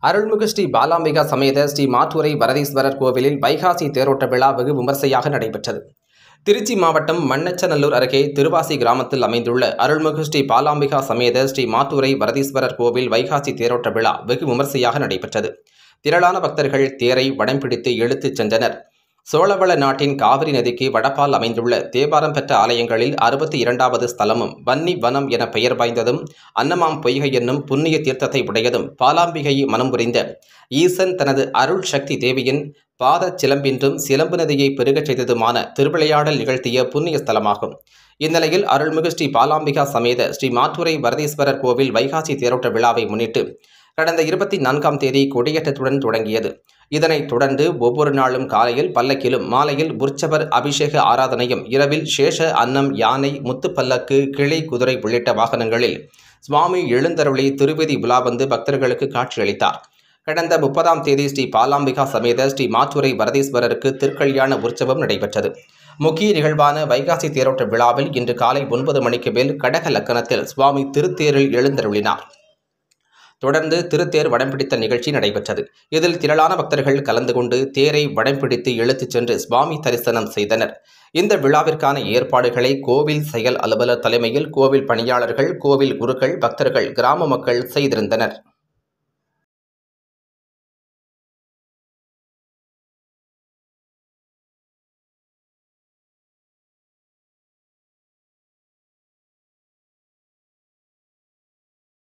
அருள்மிகு ஸ்ரீ பாலாம்பிகா சமேத ஸ்ரீ மாத்துரை வரதீஸ்வரர் கோவிலில் வைகாசி தேரோட்ட விழா வெகு விமர்சையாக நடைபெற்றது திருச்சி மாவட்டம் மண்ணச்சநல்லூர் அருகே திருவாசி கிராமத்தில் அமைந்துள்ள அருள்மிகு ஸ்ரீ பாலாம்பிகா சமேத ஸ்ரீ மாத்துரை வரதீஸ்வரர் கோவில் வைகாசி தேரோட்ட விழா வெகு விமர்சையாக நடைபெற்றது திரளான பக்தர்கள் தேரை வடம் பிடித்து இழுத்துச் சென்றனர் சோழவள நாட்டின் காவிரி நதிக்கு வடபால் அமைந்துள்ள தேவாரம் பெற்ற ஆலயங்களில் அறுபத்தி இரண்டாவது ஸ்தலமும் வன்னி வனம் என பெயர் வாய்ந்ததும் அன்னமாம் பொய்கை என்னும் புண்ணிய தீர்த்தத்தை உடையதும் பாலாம்பிகையை மனம் புரிந்த ஈசன் தனது அருள் சக்தி தேவியின் பாத சிலம்பின்றும் சிலம்பு நதியை பெருகச் செய்ததுமான திருவிளையாடல் நிகழ்த்திய புண்ணிய ஸ்தலமாகும் இந்நிலையில் அருள்மிகு ஸ்ரீ பாலாம்பிகா சமேத ஸ்ரீ மாத்துரை வரதீஸ்வரர் கோவில் வைகாசி தேரோட்ட விழாவை முன்னிட்டு கடந்த இருபத்தி நான்காம் தேதி கொடியேற்றத்துடன் தொடங்கியது இதனைத் தொடர்ந்து ஒவ்வொரு நாளும் காலையில் பல்லக்கிலும் மாலையில் உற்சவர் அபிஷேக ஆராதனையும் இரவில் சேஷ அன்னம் யானை முத்துப்பல்லக்கு கிளை குதிரை உள்ளிட்ட வாகனங்களில் சுவாமி எழுந்தருளி திருவதி உலா வந்து பக்தர்களுக்கு காட்சியளித்தார் கடந்த முப்பதாம் தேதி ஸ்ரீ பாலாம்பிகா சமேத ஸ்ரீ மாத்துரை வரதீஸ்வரருக்கு திருக்கல்யாண உற்சவம் நடைபெற்றது முக்கிய நிகழ்வான வைகாசி தேரோட்ட விழாவில் இன்று காலை ஒன்பது மணிக்கு மேல் கடக லக்கணத்தில் சுவாமி திருத்தேரில் எழுந்தருளினார் தொடர்ந்து திருத்தேர் வடம் பிடித்த நிகழ்ச்சி நடைபெற்றது இதில் திரளான பக்தர்கள் கலந்து கொண்டு தேரை வடம் பிடித்து இழுத்துச் சென்று சுவாமி தரிசனம் செய்தனர் இந்த விழாவிற்கான ஏற்பாடுகளை கோவில் செயல் அலுவலர் தலைமையில் கோவில் பணியாளர்கள் கோவில் குருக்கள் பக்தர்கள் கிராம மக்கள் செய்திருந்தனர்